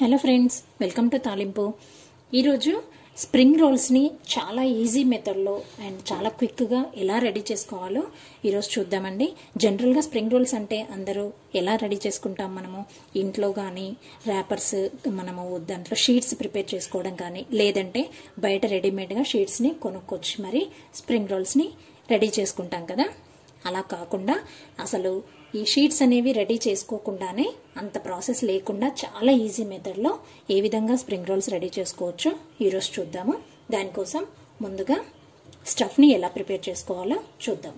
hello friends welcome to తాలింపు ఈరోజు spring రోల్స్ని చాలా ఈజీ మెథడ్లో అండ్ చాలా క్విక్గా ఎలా రెడీ చేసుకోవాలో ఈరోజు చూద్దామండి జనరల్గా స్ప్రింగ్ రోల్స్ అంటే అందరూ ఎలా రెడీ చేసుకుంటాం మనము ఇంట్లో కానీ ర్యాపర్స్ మనము దాంట్లో షీట్స్ ప్రిపేర్ చేసుకోవడం కానీ లేదంటే బయట రెడీమేడ్గా షీట్స్ని కొనుక్కొచ్చి మరి స్ప్రింగ్ రోల్స్ని రెడీ చేసుకుంటాం కదా అలా కాకుండా అసలు ఈ షీట్స్ అనేవి రెడీ చేసుకోకుండానే అంత ప్రాసెస్ లేకుండా చాలా ఈజీ మెథడ్లో ఏ విధంగా స్ప్రింగ్ రోల్స్ రెడీ చేసుకోవచ్చో ఈరోజు చూద్దాము దానికోసం ముందుగా స్టఫ్ని ఎలా ప్రిపేర్ చేసుకోవాలో చూద్దాం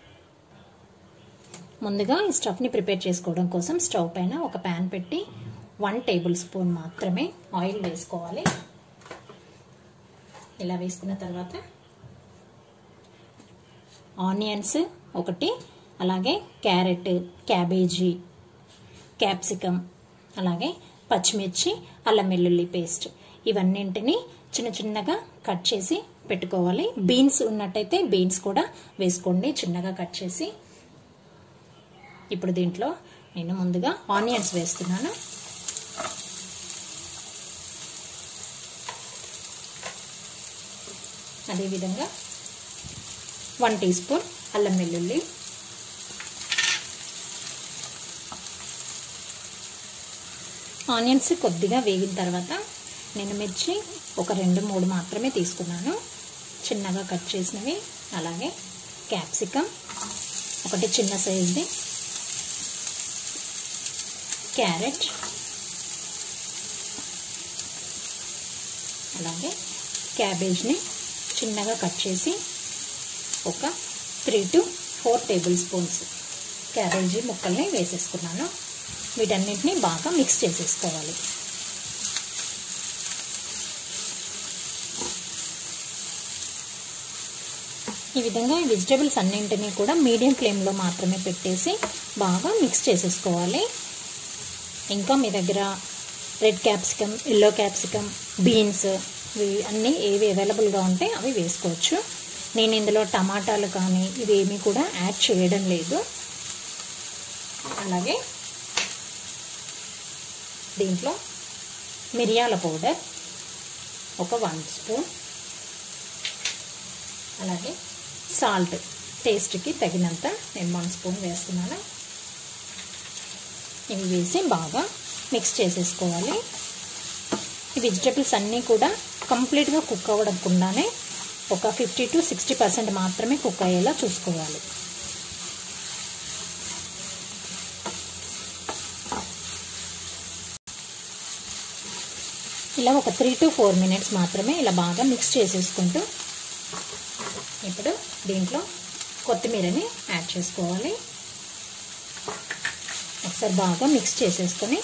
ముందుగా ఈ స్టఫ్ని ప్రిపేర్ చేసుకోవడం కోసం స్టవ్ పైన ఒక ప్యాన్ పెట్టి వన్ టేబుల్ స్పూన్ మాత్రమే ఆయిల్ వేసుకోవాలి ఇలా వేసుకున్న తర్వాత ఆనియన్స్ ఒకటి అలాగే క్యారెట్ క్యాబేజీ క్యాప్సికమ్ అలాగే పచ్చిమిర్చి అల్లం వెల్లుల్లి పేస్ట్ ఇవన్నింటిని చిన్న చిన్నగా కట్ చేసి పెట్టుకోవాలి బీన్స్ ఉన్నట్టయితే బీన్స్ కూడా వేసుకోండి చిన్నగా కట్ చేసి ఇప్పుడు దీంట్లో నేను ముందుగా ఆనియన్స్ వేస్తున్నాను అదేవిధంగా వన్ టీ స్పూన్ అల్లం వెల్లుల్లి ఆనియన్స్ కొద్దిగా వేగిన తర్వాత నేను మిర్చి ఒక రెండు మూడు మాత్రమే తీసుకున్నాను చిన్నగా కట్ చేసినవి అలాగే క్యాప్సికమ్ ఒకటి చిన్న సైజ్ది క్యారెట్ అలాగే క్యాబేజ్ని చిన్నగా కట్ చేసి ఒక three to four tablespoons cabbage ముక్కల్ని వేసేసుకున్నాను వీటన్నిటిని బాగా మిక్స్ చేసేసుకోవాలి ఈ విధంగా ఈ వెజిటేబుల్స్ అన్నింటినీ కూడా మీడియం ఫ్లేమ్లో మాత్రమే పెట్టేసి బాగా మిక్స్ చేసేసుకోవాలి ఇంకా మీ దగ్గర red capsicum yellow capsicum beans ఇవి అన్నీ ఏవి అవైలబుల్గా ఉంటే అవి వేసుకోవచ్చు నేను ఇందులో టమాటాలు కానీ ఇవేమీ కూడా యాడ్ చేయడం లేదు అలాగే దీంట్లో మిరియాల పౌడర్ ఒక వన్ స్పూన్ అలాగే సాల్ట్ టేస్ట్కి తగినంత నేను వన్ స్పూన్ వేస్తున్నాను ఇవి వేసి బాగా మిక్స్ చేసేసుకోవాలి ఈ వెజిటబుల్స్ అన్నీ కూడా కంప్లీట్గా కుక్ అవ్వడంకుండానే ఒక ఫిఫ్టీ టు సిక్స్టీ పర్సెంట్ మాత్రమే కుక్ అయ్యేలా చూసుకోవాలి ఇలా ఒక త్రీ టు ఫోర్ మినిట్స్ మాత్రమే ఇలా బాగా మిక్స్ చేసేసుకుంటూ ఇప్పుడు దీంట్లో కొత్తిమీరని యాడ్ చేసుకోవాలి ఒకసారి బాగా మిక్స్ చేసేసుకొని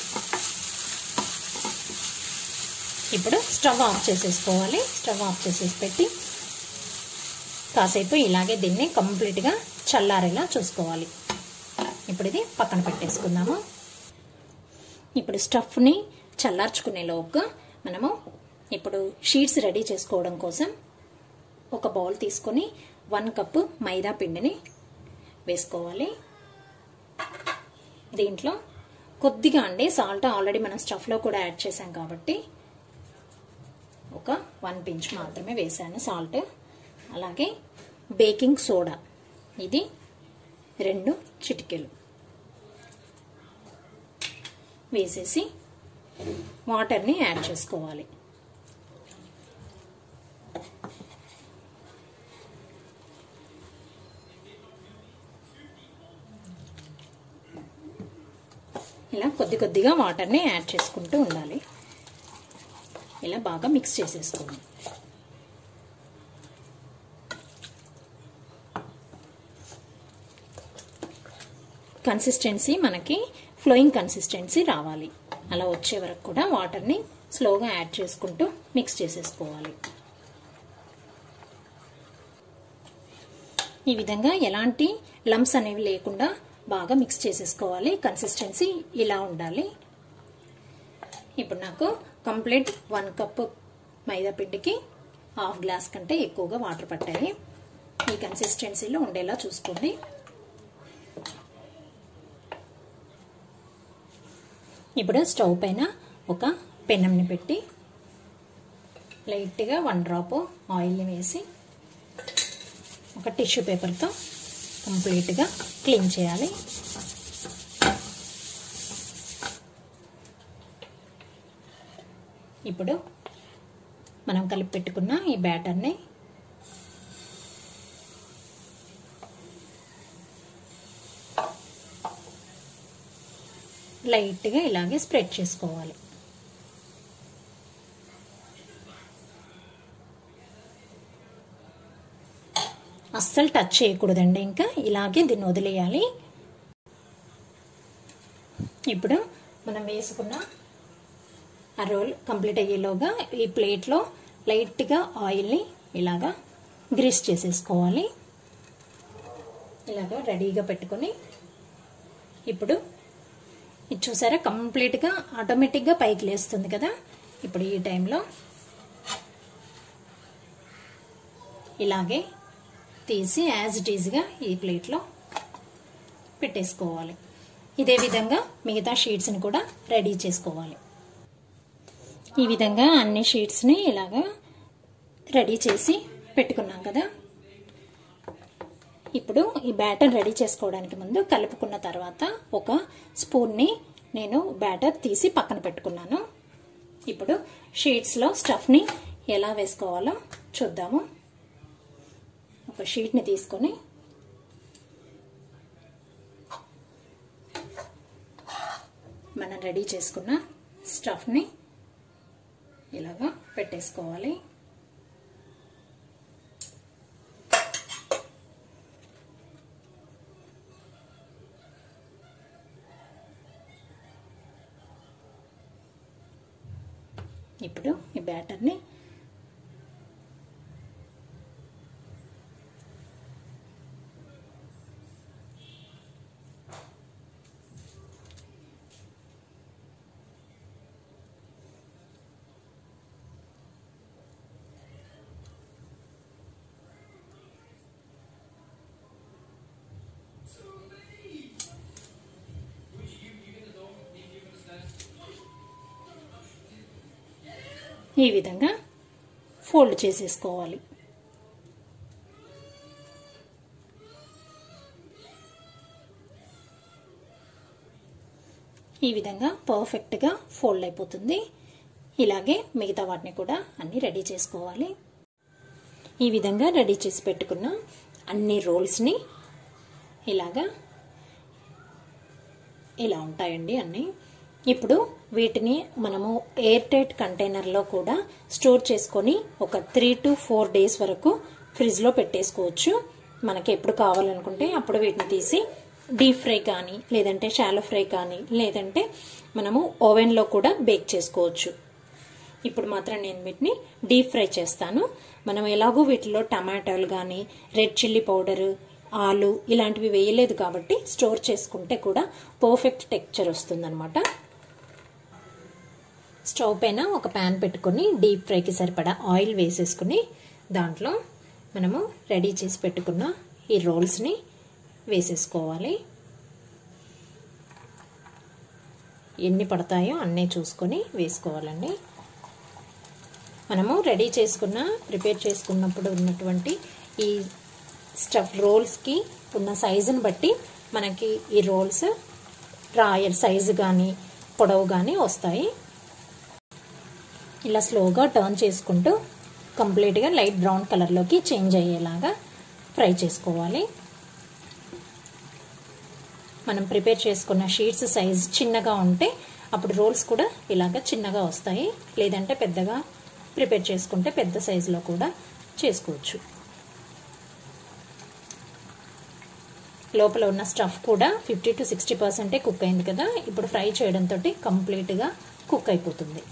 ఇప్పుడు స్టవ్ ఆఫ్ చేసేసుకోవాలి స్టవ్ ఆఫ్ చేసేసి పెట్టి కాసేపు ఇలాగే దీన్ని కంప్లీట్గా చల్లారేలా చూసుకోవాలి ఇప్పుడు ఇది పక్కన పెట్టేసుకుందాము ఇప్పుడు స్టఫ్ని చల్లార్చుకునే లోపుగా మనము ఇప్పుడు షీట్స్ రెడీ చేసుకోవడం కోసం ఒక బౌల్ తీసుకొని వన్ కప్పు మైదా పిండిని వేసుకోవాలి దీంట్లో కొద్దిగా అండి సాల్ట్ ఆల్రెడీ మనం స్టఫ్లో కూడా యాడ్ చేసాం కాబట్టి ఒక వన్ పించ్ మాత్రమే వేసాను సాల్ట్ అలాగే బేకింగ్ సోడా ఇది రెండు చిటికెలు వేసేసి వాటర్ని యాడ్ చేసుకోవాలి ఇలా కొద్ది కొద్దిగా వాటర్ని యాడ్ చేసుకుంటూ ఉండాలి ఇలా బాగా మిక్స్ చేసేసుకోండి కన్సిస్టెన్సీ మనకి ఫ్లోయింగ్ కన్సిస్టెన్సీ రావాలి అలా వచ్చే వరకు కూడా వాటర్ని స్లోగా యాడ్ చేసుకుంటూ మిక్స్ చేసేసుకోవాలి ఈ విధంగా ఎలాంటి లమ్స్ అనేవి లేకుండా బాగా మిక్స్ చేసేసుకోవాలి కన్సిస్టెన్సీ ఇలా ఉండాలి ఇప్పుడు నాకు కంప్లీట్ వన్ కప్ మైదా పిండికి హాఫ్ గ్లాస్ కంటే ఎక్కువగా వాటర్ పట్టాయి ఈ కన్సిస్టెన్సీలో ఉండేలా చూసుకోండి ఇప్పుడు స్టవ్ పైన ఒక పెనంని పెట్టి లైట్గా వన్ డ్రాప్ ఆయిల్ని వేసి ఒక టిష్యూ పేపర్తో కంప్లీట్గా క్లీన్ చేయాలి ఇప్పుడు మనం కలిపి పెట్టుకున్న ఈ బ్యాటర్ని లైట్గా ఇలాగే స్ప్రెడ్ చేసుకోవాలి అస్సలు టచ్ చేయకూడదండి ఇంకా ఇలాగే దీన్ని వదిలేయాలి ఇప్పుడు మనం వేసుకున్న ఆ రోల్ కంప్లీట్ అయ్యేలోగా ఈ ప్లేట్లో లైట్గా ఆయిల్ని ఇలాగా గ్రీస్ చేసేసుకోవాలి ఇలాగా రెడీగా పెట్టుకొని ఇప్పుడు ఇది చూసారా కంప్లీట్గా ఆటోమేటిక్గా పైకి లేస్తుంది కదా ఇప్పుడు ఈ టైంలో ఇలాగే తీసి యాజ్ ఇట్ ఈజ్గా ఈ ప్లేట్లో పెట్టేసుకోవాలి ఇదే విధంగా మిగతా షీట్స్ని కూడా రెడీ చేసుకోవాలి ఈ విధంగా అన్ని షీట్స్ని ఇలాగా రెడీ చేసి పెట్టుకున్నాం కదా ఇప్పుడు ఈ బ్యాటర్ రెడీ చేసుకోవడానికి ముందు కలుపుకున్న తర్వాత ఒక స్పూన్ని నేను బ్యాటర్ తీసి పక్కన పెట్టుకున్నాను ఇప్పుడు షీట్స్లో స్టఫ్ని ఎలా వేసుకోవాలో చూద్దాము ఒక షీట్ని తీసుకొని మనం రెడీ చేసుకున్న స్టఫ్ని ఇలాగా పెట్టేసుకోవాలి ఇప్పుడు ఈ బ్యాటర్ని ఈ విధంగా ఫోల్డ్ చేసేసుకోవాలి ఈ విధంగా పర్ఫెక్ట్గా ఫోల్డ్ అయిపోతుంది ఇలాగే మిగతా వాటిని కూడా అన్ని రెడీ చేసుకోవాలి ఈ విధంగా రెడీ చేసి పెట్టుకున్న అన్ని రోల్స్ని ఇలాగా ఇలా ఉంటాయండి అన్నీ ఇప్పుడు వీటిని మనము ఎయిర్ టైట్ కంటైనర్లో కూడా స్టోర్ చేసుకొని ఒక త్రీ టు ఫోర్ డేస్ వరకు ఫ్రిడ్జ్లో పెట్టేసుకోవచ్చు మనకి ఎప్పుడు కావాలనుకుంటే అప్పుడు వీటిని తీసి డీప్ ఫ్రై కానీ లేదంటే షాలో ఫ్రై కానీ లేదంటే మనము ఓవెన్లో కూడా బేక్ చేసుకోవచ్చు ఇప్పుడు మాత్రం నేను వీటిని డీప్ ఫ్రై చేస్తాను మనం ఎలాగో వీటిలో టమాటాలు కానీ రెడ్ చిల్లీ పౌడరు ఆలు ఇలాంటివి వేయలేదు కాబట్టి స్టోర్ చేసుకుంటే కూడా పర్ఫెక్ట్ టెక్చర్ వస్తుందన్నమాట స్టవ్ పైన ఒక ప్యాన్ పెట్టుకొని డీప్ ఫ్రైకి సరిపడా ఆయిల్ వేసేసుకుని దాంట్లో మనము రెడీ చేసి పెట్టుకున్న ఈ రోల్స్ని వేసేసుకోవాలి ఎన్ని పడతాయో అన్నీ చూసుకొని వేసుకోవాలండి మనము రెడీ చేసుకున్న ప్రిపేర్ చేసుకున్నప్పుడు ఉన్నటువంటి ఈ స్టఫ్ రోల్స్కి ఉన్న సైజుని బట్టి మనకి ఈ రోల్స్ రాయల్ సైజు కానీ పొడవు కానీ వస్తాయి ఇలా స్లోగా టర్న్ చేసుకుంటూ కంప్లీట్గా లైట్ బ్రౌన్ కలర్లోకి చేంజ్ అయ్యేలాగా ఫ్రై చేసుకోవాలి మనం ప్రిపేర్ చేసుకున్న షీట్స్ సైజ్ చిన్నగా ఉంటే అప్పుడు రోల్స్ కూడా ఇలాగ చిన్నగా వస్తాయి లేదంటే పెద్దగా ప్రిపేర్ చేసుకుంటే పెద్ద సైజులో కూడా చేసుకోవచ్చు లోపల ఉన్న స్టఫ్ కూడా ఫిఫ్టీ టు సిక్స్టీ పర్సెంటే కుక్ అయింది కదా ఇప్పుడు ఫ్రై చేయడంతో కంప్లీట్గా కుక్ అయిపోతుంది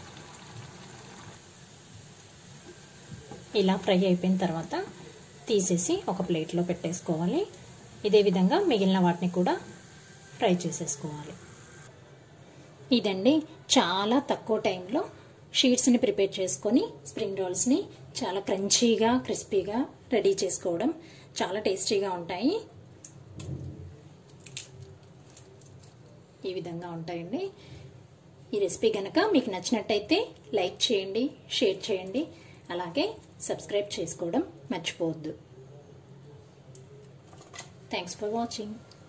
ఇలా ఫ్రై అయిపోయిన తర్వాత తీసేసి ఒక ప్లేట్లో పెట్టేసుకోవాలి ఇదే విధంగా మిగిలిన వాటిని కూడా ఫ్రై చేసేసుకోవాలి ఇదండి చాలా తక్కువ టైంలో షీట్స్ని ప్రిపేర్ చేసుకొని స్ప్రింగ్ రోల్స్ని చాలా క్రంచీగా క్రిస్పీగా రెడీ చేసుకోవడం చాలా టేస్టీగా ఉంటాయి ఈ విధంగా ఉంటాయండి ఈ రెసిపీ కనుక మీకు నచ్చినట్టయితే లైక్ చేయండి షేర్ చేయండి అలాగే సబ్స్క్రైబ్ చేసుకోవడం మర్చిపోవద్దు థ్యాంక్స్ ఫర్ వాచింగ్